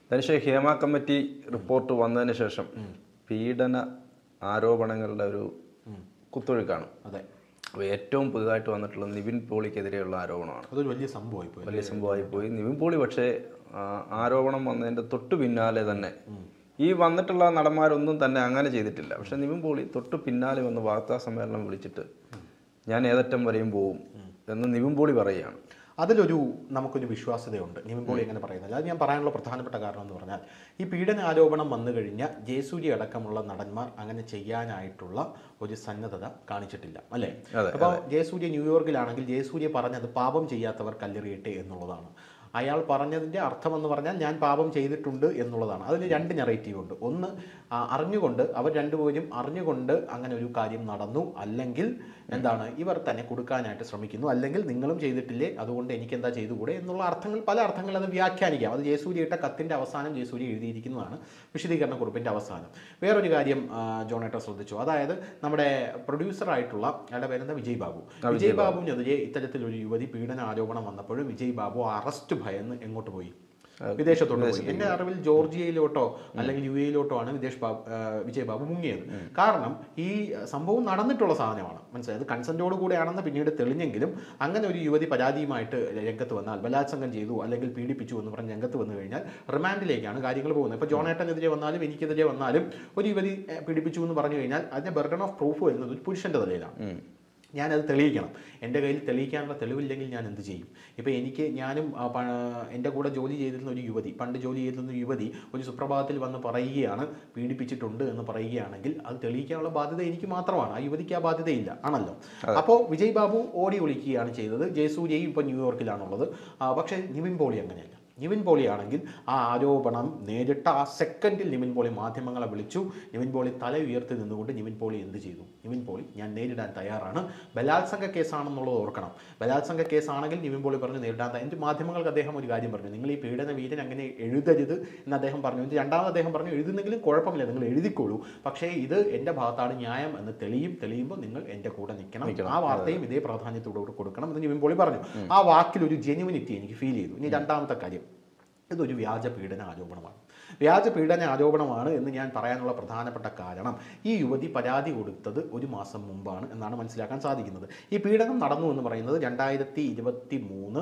Dhanush Hema committee report വന്നതിന് ശേഷം പീഡന ആരോപണങ്ങളുടെ ഒരു കുത്തൊഴുക്കാണ് അതെ അപ്പോൾ ഏറ്റവും പുതുതായിട്ട് വന്നിട്ടുള്ളത് നിവിൻ പോളിക്കെതിരെയുള്ള ആരോപണമാണ് അതൊരു വലിയ സംഭവമായി പോയി വലിയ സംഭവമായി പോയി നിവിൻ പോളി പക്ഷേ ആ, ആരോപണം വന്നതിൻ്റെ തൊട്ടു പിന്നാലെ തന്നെ ഈ വന്നിട്ടുള്ള നടന്മാരൊന്നും തന്നെ അങ്ങനെ ചെയ്തിട്ടില്ല പക്ഷെ നിവിൻ പോളി തൊട്ടു പിന്നാലെ വന്ന് വാർത്താ സമ്മേളനം വിളിച്ചിട്ട് ഞാൻ ഏതറ്റം വരെയും പോവും എന്ന് നിവിൻ പോളി പറയുകയാണ് അതിലൊരു നമുക്കൊരു വിശ്വാസ്യതയുണ്ട് നിവിൻ പോളി എങ്ങനെ പറയുന്നത് അത് ഞാൻ പറയാനുള്ള പ്രധാനപ്പെട്ട കാരണം എന്ന് പറഞ്ഞാൽ ഈ പീഡന ആരോപണം വന്നു കഴിഞ്ഞാൽ ജയസൂര്യ അടക്കമുള്ള നടന്മാർ അങ്ങനെ ചെയ്യാനായിട്ടുള്ള ഒരു സന്നദ്ധത കാണിച്ചിട്ടില്ല അല്ലേ അപ്പോൾ ജയസൂര്യ ന്യൂയോർക്കിലാണെങ്കിൽ ജയസൂര്യ പറഞ്ഞത് പാപം ചെയ്യാത്തവർ കല്ലെറിയട്ടെ എന്നുള്ളതാണ് അയാൾ പറഞ്ഞതിൻ്റെ അർത്ഥം എന്ന് പറഞ്ഞാൽ ഞാൻ പാപം ചെയ്തിട്ടുണ്ട് എന്നുള്ളതാണ് അതിന് രണ്ട് നെറേറ്റീവ് ഉണ്ട് ഒന്ന് ആ, അറിഞ്ഞുകൊണ്ട് അവർ രണ്ടുപേരും അറിഞ്ഞുകൊണ്ട് അങ്ങനെ ഒരു കാര്യം നടന്നു അല്ലെങ്കിൽ എന്താണ് ഇവർ തന്നെ കൊടുക്കാനായിട്ട് ശ്രമിക്കുന്നു അല്ലെങ്കിൽ നിങ്ങളും ചെയ്തിട്ടില്ലേ അതുകൊണ്ട് എനിക്ക് എന്താ ചെയ്തുകൂടെ എന്നുള്ള അർത്ഥങ്ങൾ പല അർത്ഥങ്ങൾ അത് വ്യാഖ്യാനിക്കാം അത് ജയസൂര്യ ഇട്ട കത്തിൻ്റെ അവസാനം ജയസൂര്യ എഴുതിയിരിക്കുന്നതാണ് വിശദീകരണ കുറിപ്പിൻ്റെ അവസാനം വേറൊരു കാര്യം ആ, ജോണേട്ട ശ്രദ്ധിച്ചു അതായത് നമ്മുടെ പ്രൊഡ്യൂസറായിട്ടുള്ള അയാളുടെ പേരെന്താ വിജയ് ബാബു വിജയ് ബാബുവിനെതിരെ ഇത്തരത്തിലൊരു യുവതി പീഡന ആരോപണം വന്നപ്പോഴും വിജയ് ബാബു അറസ്റ്റ് ഭയന്ന് എങ്ങോട്ട് പോയി വിദേശത്തോട്ട് പോയി എന്റെ അറിവിൽ ജോർജിയയിലോട്ടോ അല്ലെങ്കിൽ യു എയിലോട്ടോ ആണ് വിദേശ് ബാബു ആ, വിജയ് ബാബു മുങ്ങിയത് കാരണം ഈ സംഭവം നടന്നിട്ടുള്ള സാധനമാണ് മനസ്സിലായത് കൺസെന്റോട് കൂടെയാണെന്ന് പിന്നീട് തെളിഞ്ഞെങ്കിലും അങ്ങനെ ഒരു യുവതി പരാതിയുമായിട്ട് രംഗത്ത് വന്നാൽ ബലാത്സംഗം ചെയ്തു അല്ലെങ്കിൽ പീഡിപ്പിച്ചു എന്ന് പറഞ്ഞ് രംഗത്ത് വന്നു കഴിഞ്ഞാൽ റിമാൻഡിലേക്കാണ് കാര്യങ്ങൾ പോകുന്നത് ഇപ്പോൾ ജോണേട്ടനെതിരെ വന്നാലും എനിക്കെതിരെ വന്നാലും ഒരു യുവതി ഏ, പീഡിപ്പിച്ചു എന്ന് പറഞ്ഞു കഴിഞ്ഞാൽ അതിന്റെ ബർഡൺ ഓഫ് പ്രൂഫ് വരുന്നത് ഒരു പുരുഷന്റെ തലയിലാണ് ഞാനത് തെളിയിക്കണം എൻ്റെ കയ്യിൽ തെളിയിക്കാനുള്ള തെളിവില്ലെങ്കിൽ ഞാൻ എന്ത് ചെയ്യും ഇപ്പോൾ എനിക്ക് ഞാനും ആ, പ- എൻ്റെ കൂടെ ജോലി ചെയ്തിരുന്ന ഒരു യുവതി പണ്ട് ജോലി ചെയ്തിരുന്ന ഒരു യുവതി ഒരു സുപ്രഭാതത്തിൽ വന്ന് പറയുകയാണ് പീഡിപ്പിച്ചിട്ടുണ്ട് എന്ന് പറയുകയാണെങ്കിൽ അത് തെളിയിക്കാനുള്ള ബാധ്യത എനിക്ക് മാത്രമാണ് ആ യുവതിക്ക് ആ ബാധ്യതയില്ല ആണല്ലോ അപ്പോൾ വിജയ് ബാബു ഓടി ഒളിക്കുകയാണ് ചെയ്തത് ജയസൂര്യയും ഇപ്പോൾ ന്യൂയോർക്കിലാണുള്ളത് ആ, പക്ഷേ നിവിൻ പോളി അങ്ങനെയല്ല നിവിൻ പോളി ആണെങ്കിൽ ആ ആരോപണം നേരിട്ട ആ സെക്കൻഡിൽ നിവിൻ പോളി മാധ്യമങ്ങളെ വിളിച്ചു നിവിൻ പോളി തല ഉയർത്തി നിന്നുകൊണ്ട് നിവിൻ പോളി എന്ത് ചെയ്തു നിവിൻ പോളി ഞാൻ നേരിടാൻ തയ്യാറാണ് ബലാത്സംഗ കേസാണെന്നുള്ളത് ഓർക്കണം ബലാത്സംഗ കേസാണെങ്കിൽ നിവിൻ പോളി പറഞ്ഞു നേരിടാൻ തയ്യാർ എൻ്റെ മാധ്യമങ്ങൾക്ക് അദ്ദേഹം ഒരു കാര്യം പറഞ്ഞു നിങ്ങൾ ഈ പീഡന വീരൻ അങ്ങനെ എഴുതരുത് എന്ന് അദ്ദേഹം പറഞ്ഞു എന്നിട്ട് രണ്ടാമത് അദ്ദേഹം പറഞ്ഞു എഴുതുന്നെങ്കിലും കുഴപ്പമില്ല നിങ്ങൾ എഴുതിക്കോളൂ പക്ഷേ ഇത് എൻ്റെ ഭാഗത്താണ് ന്യായം എന്ന് തെളിയും തെളിയുമ്പോൾ നിങ്ങൾ എൻ്റെ കൂടെ നിൽക്കണം ആ വാർത്തയും ഇതേ പ്രാധാന്യത്തോടുകൂടി കൊടുക്കണം എന്ന് നിവിൻ പോളി പറഞ്ഞു ആ വാക്കിൽ ഒരു ജെനുവിനിറ്റി എനിക്ക് ഫീൽ ചെയ്തു ഇനി രണ്ടാമത്തെ കാര്യം ഇതൊരു വ്യാജ പീഡന ആരോപണമാണ് വ്യാജ പീഡന ആരോപണമാണ് എന്ന് ഞാൻ പറയാനുള്ള പ്രധാനപ്പെട്ട കാരണം ഈ യുവതി പരാതി കൊടുത്തത് ഒരു മാസം മുമ്പാണ് എന്നാണ് മനസ്സിലാക്കാൻ സാധിക്കുന്നത് ഈ പീഡനം നടന്നു എന്ന് പറയുന്നത് രണ്ടായിരത്തി ഇരുപത്തി മൂന്ന്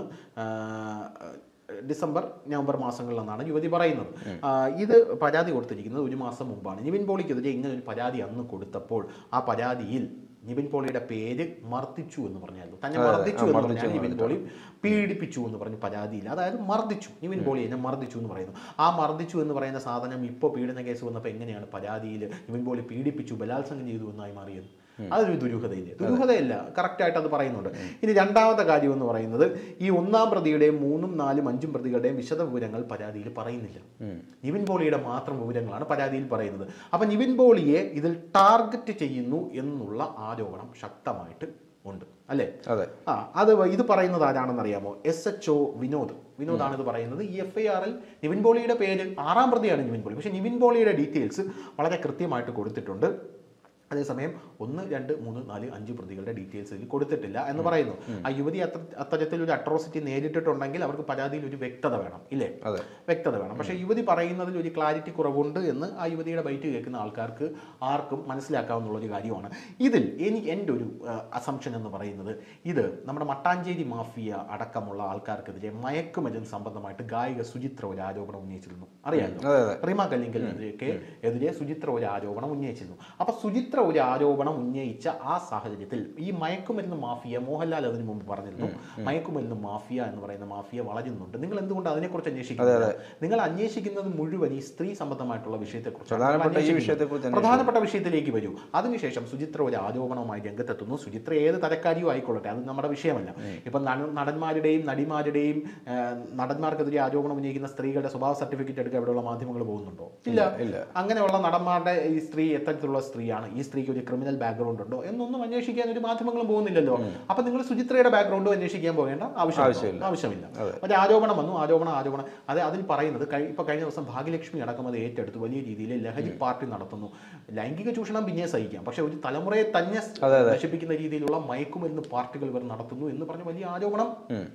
ഡിസംബർ നവംബർ മാസങ്ങളിലെന്നാണ് യുവതി പറയുന്നത് ആ, ഇത് പരാതി കൊടുത്തിരിക്കുന്നത് ഒരു മാസം മുമ്പാണ് നിവിൻ പോളിക്കെതിരെ ഇങ്ങനെ ഒരു പരാതി അന്ന് കൊടുത്തപ്പോൾ ആ പരാതിയിൽ നിവിൻ പോളിയുടെ പേര് മർദ്ദിച്ചു എന്ന് പറഞ്ഞായിരുന്നു തന്നെ മർദ്ദിച്ചു എന്ന് പറഞ്ഞാൽ നിവിൻ പോളി പീഡിപ്പിച്ചു എന്ന് പറഞ്ഞ് പരാതിയില്ല അതായത് മർദ്ദിച്ചു നിവിൻ പോളി എന്നെ മർദ്ദിച്ചു എന്ന് പറയുന്നു ആ മർദ്ദിച്ചു എന്ന് പറയുന്ന സാധനം ഇപ്പോൾ പീഡന കേസ് വന്നപ്പോൾ എങ്ങനെയാണ് പരാതിയിൽ നിവിൻ പോളി പീഡിപ്പിച്ചു ബലാത്സംഗം ചെയ്തു എന്നായി മാറിയത് അതൊരു ദുരൂഹതയില്ലേ ദുരൂഹതയല്ല കറക്റ്റായിട്ട് അത് പറയുന്നുണ്ട് ഇനി രണ്ടാമത്തെ കാര്യം എന്ന് പറയുന്നത് ഈ ഒന്നാം പ്രതിയുടെയും മൂന്നും നാലും അഞ്ചും പ്രതികളുടെയും വിശദ വിവരങ്ങൾ പരാതിയിൽ പറയുന്നില്ല നിവിൻ പോളിയുടെ മാത്രം വിവരങ്ങളാണ് പരാതിയിൽ പറയുന്നത് അപ്പൊ നിവിൻ പോളിയെ ഇതിൽ ടാർഗറ്റ് ചെയ്യുന്നു എന്നുള്ള ആരോപണം ശക്തമായിട്ട് ഉണ്ട് അല്ലേ അതെ ആ അത് വ- ഇത് പറയുന്നത് ആരാണെന്ന് അറിയാമോ എസ് എച്ച് ഒ വിനോദ് വിനോദാണ് ഇത് പറയുന്നത് ഈ എഫ് ഐ ആറിൽ നിവിൻ പോളിയുടെ പേര് ആറാം പ്രതിയാണ് നിവിൻ പോളി പക്ഷേ നിവിൻ പോളിയുടെ ഡീറ്റെയിൽസ് വളരെ കൃത്യമായിട്ട് കൊടുത്തിട്ടുണ്ട് അതേസമയം ഒന്ന് രണ്ട് മൂന്ന് നാല് അഞ്ച് പ്രതികളുടെ ഡീറ്റെയിൽസ് ഇതിൽ കൊടുത്തിട്ടില്ല എന്ന് പറയുന്നു ആ യുവതി അത്ര അത്തരത്തിൽ ഒരു അട്രോസിറ്റി നേരിട്ടിട്ടുണ്ടെങ്കിൽ അവർക്ക് പരാതിയിൽ ഒരു വ്യക്തത വേണം ഇല്ലേ അതെ വ്യക്തത വേണം പക്ഷേ യുവതി പറയുന്നതിൽ ഒരു ക്ലാരിറ്റി കുറവുണ്ട് എന്ന് ആ യുവതിയുടെ ബൈറ്റ് കേൾക്കുന്ന ആൾക്കാർക്ക് ആർക്കും മനസ്സിലാക്കാവുന്ന ഒരു കാര്യമാണ് ഇതിൽ എനിക്ക് എൻ്റെ ഒരു അസംഷൻ എന്ന് പറയുന്നത് ഇത് നമ്മുടെ മട്ടാഞ്ചേരി മാഫിയ അടക്കമുള്ള ആൾക്കാർക്കെതിരെ മയക്കുമരുന്ന് സംബന്ധമായിട്ട് ഗായിക സുചിത്ര ഒരു ആരോപണം ഉന്നയിച്ചിരുന്നു അറിയാമല്ലോ അതെ അതെ റിമ കല്ലിങ്കലിനെതിരെയൊക്കെ എതിരെ സുചിത്ര ഒരു ആരോപണം ഉന്നയിച്ചിരുന്നു അപ്പൊ സുചിത്ര ഒരു ആരോപണം ഉന്നയിച്ച ആ സാഹചര്യത്തിൽ ഈ മയക്കുമരുന്ന് മാഫിയ മോഹൻലാൽ അതിനു മുമ്പ് പറഞ്ഞിരുന്നു മയക്കുമരുന്ന് മാഫിയ എന്ന് പറയുന്ന മാഫിയ വളരുന്നുണ്ട് നിങ്ങൾ എന്തുകൊണ്ട് അതിനെക്കുറിച്ച് അന്വേഷിക്കുന്നത് നിങ്ങൾ അന്വേഷിക്കുന്നത് മുഴുവൻ ഈ സ്ത്രീ സംബന്ധമായിട്ടുള്ള വിഷയത്തെക്കുറിച്ചാണ് നിങ്ങൾ പ്രധാനപ്പെട്ട ഈ അന്വേഷിക്കുന്നത്. വിഷയത്തെക്കുറിച്ച് പ്രധാനപ്പെട്ട വിഷയത്തിലേക്ക് വരൂ അതിനുശേഷം സുചിത്ര ഒരു ആരോപണവുമായി രംഗത്തെത്തുന്നു സുചിത്ര ഏത് തരക്കാരിയോ ആയിക്കൊള്ളട്ടെ അത് നമ്മുടെ വിഷയമല്ല ഇപ്പം നട- നടന്മാരുടെയും നടിമാരുടെയും ആ, നടന്മാർക്കെതിരെ ആരോപണം ഉന്നയിക്കുന്ന സ്ത്രീകളുടെ സ്വഭാവ സർട്ടിഫിക്കറ്റ് എടുക്കാൻ ഇവിടെയുള്ള മാധ്യമങ്ങൾ പോകുന്നുണ്ടോ ഇല്ല ഇല്ല അങ്ങനെയുള്ള നടന്മാരുടെ ഈ സ്ത്രീ എത്തരത്തിലുള്ള സ്ത്രീയാണ് ഈ സ്ത്രീക്ക് ഒരു ക്രിമിനൽ ബാക്ക്ഗ്രൗണ്ട് ഉണ്ടോ എന്നൊന്നും അന്വേഷിക്കാൻ ഒരു മാധ്യമങ്ങളും പോകുന്നില്ലല്ലോ അപ്പൊ നിങ്ങൾ സുചിത്രയുടെ ബാക്ക്ഗ്രൗണ്ടും അന്വേഷിക്കാൻ പോകേണ്ട ആവശ്യമില്ല ആവശ്യമില്ല. ആവശ്യമില്ല ഒരു ആരോപണം വന്നു ആരോപണം ആരോപണം അത് അതിൽ പറയുന്നത് കഴി- ഇപ്പൊ കഴിഞ്ഞ ദിവസം ഭാഗ്യലക്ഷ്മി അടക്കം അത് ഏറ്റെടുത്ത് വലിയ രീതിയിൽ ലഹരി പാർട്ടി നടത്തുന്നു ലൈംഗിക ചൂഷണം പിന്നെ സഹിക്കാം പക്ഷെ ഒരു തലമുറയെ തന്നെ നശിപ്പിക്കുന്ന രീതിയിലുള്ള മയക്കുമരുന്ന് പാർട്ടികൾ ഇവർ നടത്തുന്നു എന്ന് പറഞ്ഞ വലിയ ആരോപണം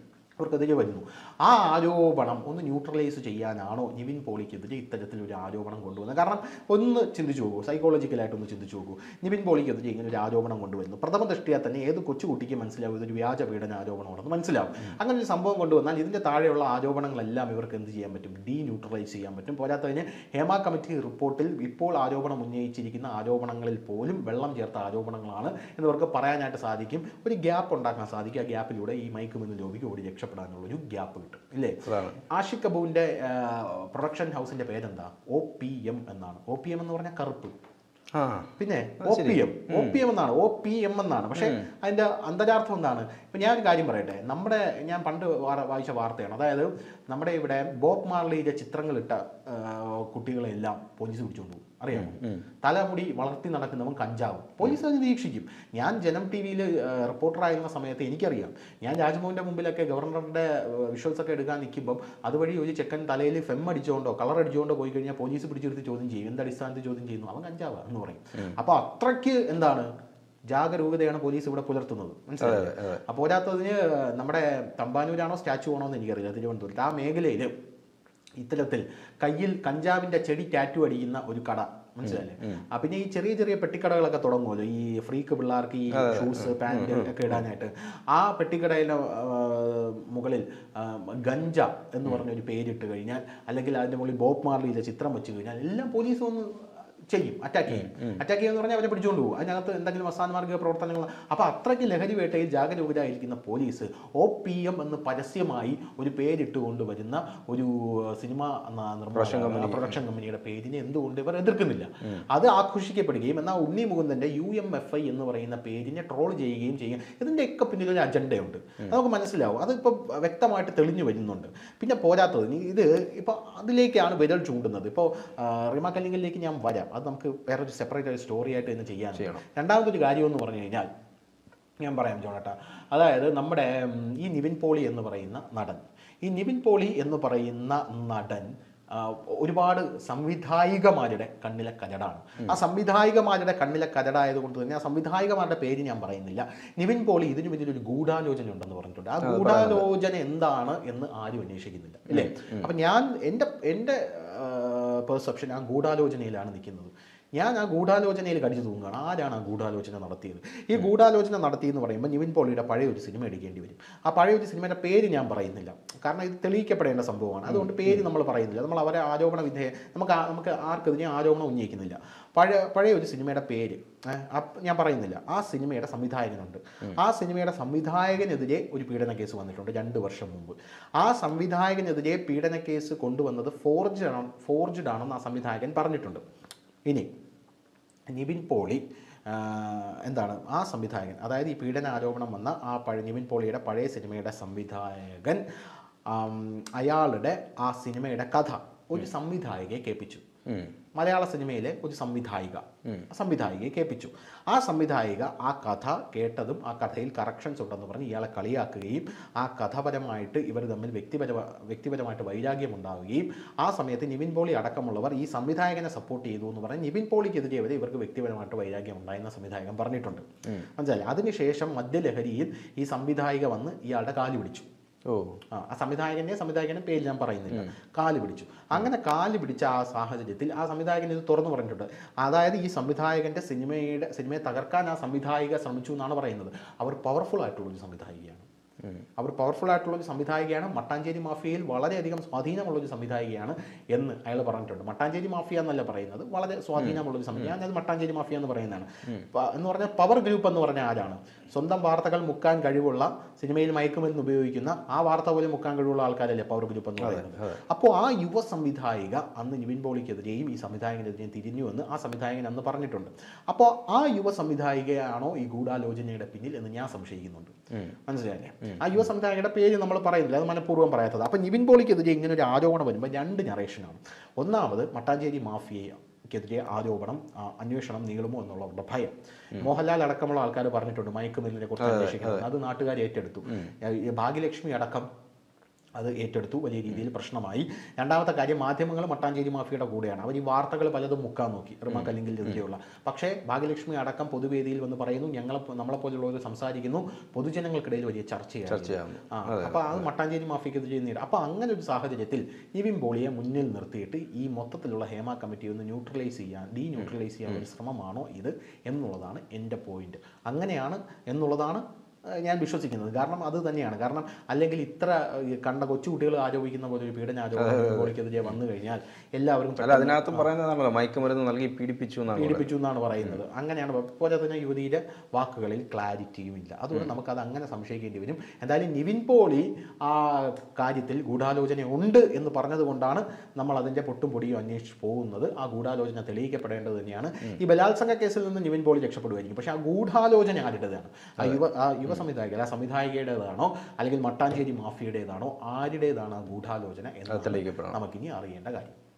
അവർക്കെതിരെ വരുന്നു ആ ആരോപണം ഒന്ന് ന്യൂട്രലൈസ് ചെയ്യാനാണോ നിവിൻ പോളിക്കെതിരെ ഇത്തരത്തിലൊരു ആരോപണം കൊണ്ടുവന്നത് കാരണം ഒന്ന് ചിന്തിച്ചു നോക്കൂ സൈക്കോളജിക്കലായിട്ട് ഒന്ന് ചിന്തിച്ചു നോക്കൂ നിവിൻ പോളിക്കെതിരെ ഇങ്ങനെ ഒരു ആരോപണം കൊണ്ടുവരുന്നു പ്രഥമ ദൃഷ്ടിയാൽ തന്നെ ഏത് കൊച്ചുകുട്ടിക്ക് മനസ്സിലാവും ഇതൊരു വ്യാജ പീഡന ആരോപണമാണെന്ന് മനസ്സിലാവും അങ്ങനെ ഒരു സംഭവം കൊണ്ടുവന്നാൽ ഇതിൻ്റെ താഴെയുള്ള ആരോപണങ്ങളെല്ലാം ഇവർക്ക് എന്ത് ചെയ്യാൻ പറ്റും ഡീ ന്യൂട്രലൈസ് ചെയ്യാൻ പറ്റും പോരാത്തതിന് ഹേമ കമ്മിറ്റി റിപ്പോർട്ടിൽ ഇപ്പോൾ ആരോപണം ഉന്നയിച്ചിരിക്കുന്ന ആരോപണങ്ങളിൽ പോലും വെള്ളം ചേർത്ത ആരോപണങ്ങളാണ് എന്നിവർക്ക് പറയാനായിട്ട് സാധിക്കും ഒരു ഗ്യാപ്പ് ഉണ്ടാക്കാൻ സാധിക്കും ആ ഗ്യാപ്പിലൂടെ ഈ മൈക്ക് മുന്നിൽ ലോബിക്ക് ഓടി രക്ഷപ്പെടാനുള്ള ഒരു ഗ്യാപ്പ് കിട്ടും ഇല്ലേ അതാണ് ആഷിഖ് കപൂറിന്റെ പ്രൊഡക്ഷൻ ഹൗസിന്റെ പേരെന്താ ഒ പി എം എന്നാണ് ഒ പി എം എന്ന് പറഞ്ഞാൽ കറുപ്പ് ആ പിന്നെ O P M O P M എന്നാണ് ഒ പി എം എന്നാണ് പക്ഷേ അതിന്റെ അന്തരാർത്ഥം എന്താണ് ഇപ്പൊ ഞാൻ ഒരു കാര്യം പറയട്ടെ നമ്മുടെ ഞാൻ പണ്ട് വാര- വായിച്ച വാർത്തയാണ് അതായത് നമ്മുടെ ഇവിടെ ബോബ് മാർലിയുടെ ചിത്രങ്ങളിട്ട ആ, കുട്ടികളെല്ലാം പോലീസ് പിടിച്ചുകൊണ്ടു പോകും അറിയാമോ തലമുടി വളർത്തി നടക്കുന്നവൻ കഞ്ചാവ് പോലീസ് അത് നിരീക്ഷിക്കും ഞാൻ ജനം ടി വിയിൽ റിപ്പോർട്ടറായിരുന്ന സമയത്ത് എനിക്കറിയാം ഞാൻ രാജ്ഭവന്റെ മുമ്പിലൊക്കെ ഗവർണറുടെ വിഷ്വൽസ് ഒക്കെ എടുക്കാൻ നിൽക്കുമ്പോൾ അതുവഴി ഒരു ചെക്കൻ തലയിൽ ഫെം അടിച്ചുകൊണ്ടോ കളർ അടിച്ചുകൊണ്ടോ പോയി കഴിഞ്ഞാൽ പോലീസ് പിടിച്ചെടുത്ത് ചോദ്യം ചെയ്യും എന്ത് അടിസ്ഥാനത്തിൽ ചോദ്യം ചെയ്യുന്നു അവൻ കഞ്ചാവ് എന്ന് പറയും അപ്പോൾ അത്രയ്ക്ക് എന്താണ് ജാഗരൂകതയാണ് പോലീസ് ഇവിടെ പുലർത്തുന്നത് മനസ്സിലായോ അപ്പോൾ പോരാത്തതിന് നമ്മുടെ തമ്പാനൂരാണോ സ്റ്റാച്ചു ആണോ എന്ന് എനിക്കറിയില്ല തിരുവനന്തപുരത്ത് ആ മേഖലയിൽ ഇത്തരത്തിൽ കയ്യിൽ കഞ്ചാവിന്റെ ചെടി ടാറ്റു അടിക്കുന്ന ഒരു കട മനസ്സിലല്ലേ ആ പിന്നെ ഈ ചെറിയ ചെറിയ പെട്ടിക്കടകളൊക്കെ തുടങ്ങുമല്ലോ ഈ ഫ്രീക്ക് പിള്ളേർക്ക് ഈ ഷൂസ് പാൻറ് ഒക്കെ ഇടാനായിട്ട് ആ പെട്ടിക്കടയിലെ ആ, മുകളിൽ ആ, ഗഞ്ച എന്ന് പറഞ്ഞ ഒരു പേരിട്ട് കഴിഞ്ഞാൽ അല്ലെങ്കിൽ അതിന്റെ മുകളിൽ ബോബ് മാർലിയിലെ ചിത്രം വെച്ച് കഴിഞ്ഞാൽ എല്ലാം പോലീസ് വന്ന് ചെയ്യും അറ്റാക്ക് ചെയ്യും അറ്റാക്ക് ചെയ്യുമെന്ന് പറഞ്ഞാൽ അവരെ പിടിച്ചുകൊണ്ട് പോകും അതിനകത്ത് എന്തെങ്കിലും അവസാനമാർഗ പ്രവർത്തനങ്ങൾ അപ്പോൾ അത്രയ്ക്ക് ലഹരി വേട്ടയിൽ ജാഗരൂകരായിരിക്കുന്ന പോലീസ് ഒ പി എം എന്ന് പരസ്യമായി ഒരു പേരിട്ട് കൊണ്ടുവരുന്ന ഒരു സിനിമ നിർമ്മാണ പ്രൊഡക്ഷൻ കമ്പനിയുടെ പേരിനെ എന്തുകൊണ്ട് ഇവർ എതിർക്കുന്നില്ല അത് ആഘോഷിക്കപ്പെടുകയും എന്നാൽ ഉണ്ണി മുകുന്ദന്റെ യു എം എഫ് ഐ എന്ന് പറയുന്ന പേരിനെ ട്രോൾ ചെയ്യുകയും ചെയ്യും ഇതിൻ്റെയൊക്കെ പിന്നിൽ ഒരു അജണ്ടയുണ്ട് നമുക്ക് മനസ്സിലാവും അതിപ്പോൾ വ്യക്തമായിട്ട് തെളിഞ്ഞു വരുന്നുണ്ട് പിന്നെ പോരാത്തത് ഇനി ഇത് ഇപ്പോൾ അതിലേക്കാണ് വിരൽ ചൂണ്ടുന്നത് ഇപ്പോൾ റിമ കല്ലിങ്കലിലേക്ക് ഞാൻ വരാം അത് നമുക്ക് വേറൊരു സെപ്പറേറ്റ് ഒരു സ്റ്റോറി ആയിട്ട് തന്നെ ചെയ്യാൻ രണ്ടാമതൊരു കാര്യം എന്ന് പറഞ്ഞു കഴിഞ്ഞാൽ ഞാൻ പറയാം ജോണേട്ടാ അതായത് നമ്മുടെ ഉം, ഈ നിവിൻ പോളി എന്ന് പറയുന്ന നടൻ ഈ നിവിൻ പോളി എന്ന് പറയുന്ന നടൻ ആ, ഒരുപാട് സംവിധായികമാരുടെ കണ്ണിലെ കരടാണ് ആ സംവിധായികമാരുടെ കണ്ണിലെ കരടായതുകൊണ്ട് തന്നെ ആ സംവിധായികമാരുടെ പേര് ഞാൻ പറയുന്നില്ല നിവിൻ പോളി ഇതിനു പിന്നിൽ ഒരു ഗൂഢാലോചന ഉണ്ടെന്ന് പറഞ്ഞിട്ടുണ്ട് ആ ഗൂഢാലോചന എന്താണ് എന്ന് ആരും അന്വേഷിക്കുന്നില്ല അല്ലേ അപ്പം ഞാൻ എൻ്റെ എൻ്റെ പെർസെപ്ഷൻ ആ ഗൂഢാലോചനയിലാണ് നിൽക്കുന്നത് ഞാൻ ആ ഗൂഢാലോചനയിൽ കടിച്ചു തൂങ്ങുകയാണ് ആരാണ് ആ ഗൂഢാലോചന നടത്തിയത് ഈ ഗൂഢാലോചന നടത്തി എന്ന് പറയുമ്പോൾ നിവിൻ പോളിയുടെ പഴയ ഒരു സിനിമ എടുക്കേണ്ടി വരും ആ പഴയ ഒരു സിനിമയുടെ പേര് ഞാൻ പറയുന്നില്ല കാരണം ഇത് തെളിയിക്കപ്പെടേണ്ട സംഭവമാണ് അതുകൊണ്ട് പേര് നമ്മൾ പറയുന്നില്ല നമ്മൾ അവരെ ആരോപണ വിധേയ നമുക്ക് ആ- നമുക്ക് ആർക്കെതിരെ ആരോപണം ഉന്നയിക്കുന്നില്ല പഴയ പഴയ ഒരു സിനിമയുടെ പേര് ഏ, അപ്പ- ഞാൻ പറയുന്നില്ല ആ സിനിമയുടെ സംവിധായകനുണ്ട് ആ സിനിമയുടെ സംവിധായകനെതിരെ ഒരു പീഡന കേസ് വന്നിട്ടുണ്ട് രണ്ട് വർഷം മുമ്പ് ആ സംവിധായകനെതിരെ പീഡന കേസ് കൊണ്ടുവന്നത് ഫോർജ് ആണ് ഫോർജ്ഡ് ആണെന്ന് ആ സംവിധായകൻ പറഞ്ഞിട്ടുണ്ട് ഇനി നിവിൻ പോളി ആ, എന്താണ് ആ സംവിധായകൻ അതായത് ഈ പീഡന ആരോപണം വന്ന ആ പഴയ നിവിൻ പോളിയുടെ പഴയ സിനിമയുടെ സംവിധായകൻ ആം, അയാളുടെ ആ സിനിമയുടെ കഥ ഒരു സംവിധായകയെ കേൾപ്പിച്ചു മലയാള സിനിമയിലെ ഒരു സംവിധായിക സംവിധായികയെ കേൾപ്പിച്ചു ആ സംവിധായിക ആ കഥ കേട്ടതും ആ കഥയിൽ കറക്ഷൻസ് ഉണ്ടെന്ന് പറഞ്ഞ് ഇയാളെ കളിയാക്കുകയും ആ കഥപരമായിട്ട് ഇവർ തമ്മിൽ വ്യക്തിപര വ്യക്തിപരമായിട്ട് വൈരാഗ്യം ഉണ്ടാവുകയും ആ സമയത്ത് നിവിൻ പോളി അടക്കമുള്ളവർ ഈ സംവിധായകനെ സപ്പോർട്ട് ചെയ്തു എന്ന് പറഞ്ഞ് നിവിൻ പോളിക്കെതിരെ വരെ ഇവർക്ക് വ്യക്തിപരമായിട്ട് വൈരാഗ്യം ഉണ്ടായെന്ന സംവിധായകൻ പറഞ്ഞിട്ടുണ്ട് മനസ്സിലായി അതിനുശേഷം മദ്യലഹരിയിൽ ഈ സംവിധായിക വന്ന് ഇയാളുടെ കാല് പിടിച്ചു ഓ ആ ആ സംവിധായകന്റെ സംവിധായകന്റെ പേര് ഞാൻ പറയുന്നില്ല കാല് പിടിച്ചു അങ്ങനെ കാല് പിടിച്ച ആ സാഹചര്യത്തിൽ ആ സംവിധായകൻ ഇത് തുറന്നു പറഞ്ഞിട്ടുണ്ട് അതായത് ഈ സംവിധായകന്റെ സിനിമയുടെ സിനിമയെ തകർക്കാൻ ആ സംവിധായിക ശ്രമിച്ചു എന്നാണ് പറയുന്നത് അവർ പവർഫുൾ ആയിട്ടുള്ള ഒരു സംവിധായികയാണ് അവർ പവർഫുൾ ആയിട്ടുള്ള ഒരു സംവിധായികയാണ് മട്ടാഞ്ചേരി മാഫിയയിൽ വളരെയധികം സ്വാധീനമുള്ള ഒരു സംവിധായികയാണ് എന്ന് അയാൾ പറഞ്ഞിട്ടുണ്ട് മട്ടാഞ്ചേരി മാഫിയ എന്നല്ല പറയുന്നത് വളരെ സ്വാധീനമുള്ള ഒരു സംവിധാനം ഞാനത് മട്ടാഞ്ചേരി മാഫിയ എന്ന് പറയുന്നതാണ് പ- എന്ന് പറഞ്ഞാൽ പവർ ഗ്രൂപ്പ് എന്ന് പറഞ്ഞാൽ ആരാണ് സ്വന്തം വാർത്തകൾ മുക്കാൻ കഴിവുള്ള സിനിമയിൽ മയക്കുമരുന്ന് ഉപയോഗിക്കുന്ന ആ വാർത്ത പോലും മുക്കാൻ കഴിവുള്ള ആൾക്കാരല്ലേ പവർ ഗ്രൂപ്പ് എന്ന് പറയുന്നത് അപ്പോൾ ആ യുവ സംവിധായിക അന്ന് നിവിൻ പോളിക്കെതിരെയും ഈ സംവിധായകനെതിരെയും തിരിഞ്ഞു എന്ന് ആ സംവിധായകൻ അന്ന് പറഞ്ഞിട്ടുണ്ട് അപ്പോൾ ആ യുവ സംവിധായികയാണോ ഈ ഗൂഢാലോചനയുടെ പിന്നിൽ എന്ന് ഞാൻ സംശയിക്കുന്നുണ്ട് മനസ്സിലായില്ലേ ആ യുവ സംവിധായകയുടെ പേര് നമ്മൾ പറയുന്നില്ല അത് മനഃപൂർവ്വം പറയാത്തത് അപ്പോൾ നിവിൻ പോളിക്കെതിരെ ഇങ്ങനെ ഒരു ആരോപണം വരുമ്പോൾ രണ്ട് ജനറേഷനാണ് ഒന്നാമത് മട്ടാഞ്ചേരി മാഫിയയ്ക്കെതിരെ ആരോപണം ആ, അന്വേഷണം നീളുമോ എന്നുള്ളവരുടെ ഭയം മോഹൻലാൽ അടക്കമുള്ള ആൾക്കാർ പറഞ്ഞിട്ടുണ്ട് മയക്കുമരുന്നിനെ കുറിച്ച് അന്വേഷിക്കുന്നത് അത് നാട്ടുകാർ ഏറ്റെടുത്തു ഈ ഭാഗ്യലക്ഷ്മി അടക്കം അത് ഏറ്റെടുത്തു വലിയ രീതിയിൽ പ്രശ്നമായി രണ്ടാമത്തെ കാര്യം മാധ്യമങ്ങൾ മട്ടാഞ്ചേരി മാഫിയുടെ കൂടെയാണ് അവർ ഈ വാർത്തകൾ പലതും മുക്കാൻ നോക്കി റിമാക്ക് അല്ലെങ്കിൽ എതിരെയുള്ള പക്ഷേ ഭാഗ്യലക്ഷ്മി അടക്കം പൊതുവേദിയിൽ വന്ന് പറയുന്നു ഞങ്ങളെ നമ്മളെപ്പോലുള്ളവർ സംസാരിക്കുന്നു പൊതുജനങ്ങൾക്കിടയിൽ വലിയ ചർച്ചയാണ് ചർച്ചയാകുന്നു ആ അപ്പോൾ അത് മട്ടാഞ്ചേരി മാഫിക്കെതിരെ നേരിടും അപ്പോൾ അങ്ങനെ ഒരു സാഹചര്യത്തിൽ നിവിൻ പോളിയെ മുന്നിൽ നിർത്തിയിട്ട് ഈ മൊത്തത്തിലുള്ള ഹേമ കമ്മിറ്റി ഒന്ന് ന്യൂട്രലൈസ് ചെയ്യാൻ ഡീ ന്യൂട്രലൈസ് ചെയ്യാൻ ഒരു ശ്രമമാണോ ഇത് എന്നുള്ളതാണ് എൻ്റെ പോയിന്റ് അങ്ങനെയാണ് എന്നുള്ളതാണ് ഏഹ്, ഞാൻ വിശ്വസിക്കുന്നത് കാരണം അത് തന്നെയാണ് കാരണം അല്ലെങ്കിൽ ഇത്ര ഈ കണ്ട കൊച്ചുകുട്ടികൾ ആരോപിക്കുന്ന പോലെ ഒരു പീഡന ആരോപണം പോളിക്കെതിരെ വന്നു കഴിഞ്ഞാൽ എല്ലാവരും അല്ല അതിനകത്തും പറയുന്നതാണല്ലോ മയക്കുമരുന്ന് നൽകി പീഡിപ്പിച്ചു എന്നാണ് പീഡിപ്പിച്ചു എന്നാണ് പറയുന്നത് അങ്ങനെയാണ് പോലെ തന്നെ യുവതിയുടെ വാക്കുകളിൽ ക്ലാരിറ്റിയും ഇല്ല അതുകൊണ്ട് നമുക്കത് അങ്ങനെ സംശയിക്കേണ്ടി വരും എന്തായാലും നിവിൻ പോളി ആ കാര്യത്തിൽ ഗൂഢാലോചന ഉണ്ട് എന്ന് പറഞ്ഞതുകൊണ്ടാണ് നമ്മൾ അതിൻ്റെ പൊട്ടും പൊടിയും അന്വേഷിച്ച് പോകുന്നത് ആ ഗൂഢാലോചന തെളിയിക്കപ്പെടേണ്ടത് തന്നെയാണ് ഈ ബലാത്സംഗ കേസിൽ നിന്ന് നിവിൻ പോളി രക്ഷപ്പെടുമായിരിക്കും പക്ഷേ ആ ഗൂഢാലോചന ആരുടേതാണ് ആ യുവ ആ യുവ സംവിധായകൻ ആ സംവിധായികയുടേതാണോ അല്ലെങ്കിൽ മട്ടാഞ്ചേരി മാഫിയുടേതാണോ ആരുടേതാണ് ആ ഗൂഢാലോചന എന്ന് തെളിയിക്കപ്പെടണം നമുക്കിനി അറിയേണ്ട കാര്യം